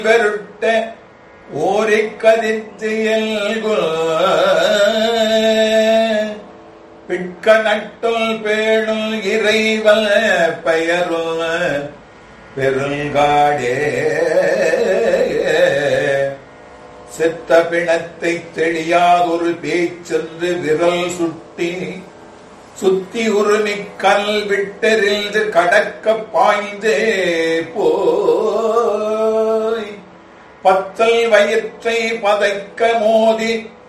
பெருட்ட ஓரிக்கதித்தியல்குல் பிட்க நட்டுள் பேணுள் இறைவல் பெயருள் பெருங்காடே செத்த பிணத்தை தெளியாதொரு பேச்சென்று விரல் சுட்டி சுத்தி உருமி கல் விட்டெறிந்து கடக்க பாய்ந்தே போய் பத்தல் வயிற்றை பதைக்க மோதி